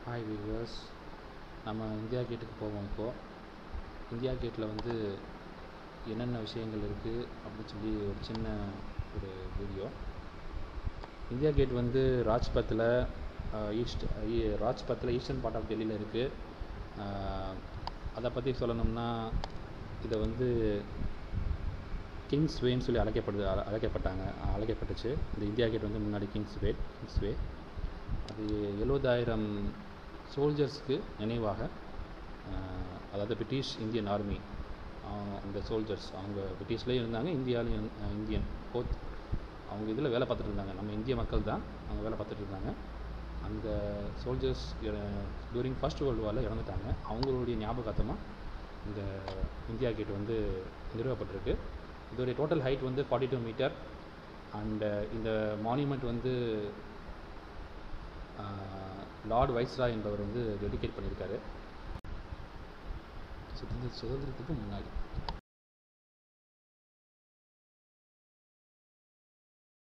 hi viewers நம்ம India கேட்டுக்கு போவோம் இப்போது இந்தியா கேட்டில் வந்து என்னென்ன விஷயங்கள் இருக்குது அப்படின்னு சொல்லி ஒரு சின்ன ஒரு வீடியோ இந்தியா கேட் வந்து ராஜ்பத்தில் ஈஸ்ட் ராஜ்பத்தில் ஈஸ்டர்ன் பார்ட் ஆஃப் டெல்லியில் இருக்குது அதை பற்றி சொல்லணும்னா இதை வந்து கிங்ஸ் வேன்னு சொல்லி அழைக்கப்படுது அழ அழைக்கப்பட்டாங்க அழைக்கப்பட்டுச்சு இந்த இந்தியா கேட் வந்து முன்னாடி கிங்ஸ் வே கிங்ஸ் வே அது எழுபதாயிரம் சோல்ஜர்ஸ்க்கு நினைவாக அதாவது பிரிட்டிஷ் இந்தியன் ஆர்மி அந்த சோல்ஜர்ஸ் அவங்க பிரிட்டிஷ்லேயும் இருந்தாங்க இந்தியாவிலையும் இந்தியன் போத் அவங்க இதில் வேலை பார்த்துட்டு இருந்தாங்க நம்ம இந்திய மக்கள் தான் அவங்க வேலை பார்த்துட்டு இருந்தாங்க அந்த சோல்ஜர்ஸ் டூரிங் ஃபர்ஸ்ட் வேர்ல்டு வாரில் இறந்துட்டாங்க அவங்களுடைய ஞாபகார்த்தமாக இந்த இந்தியா கேட் வந்து நிறுவப்பட்டிருக்கு இதோடைய டோட்டல் ஹைட் வந்து ஃபார்ட்டி டூ மீட்டர் அண்டு இந்த மான்யூமெண்ட் வந்து லார்ட் வைஸ்ரா என்பவர் வந்து டெடிகேட் பண்ணியிருக்காரு சுதந்திர சுதந்திரத்துக்கு முன்னாடி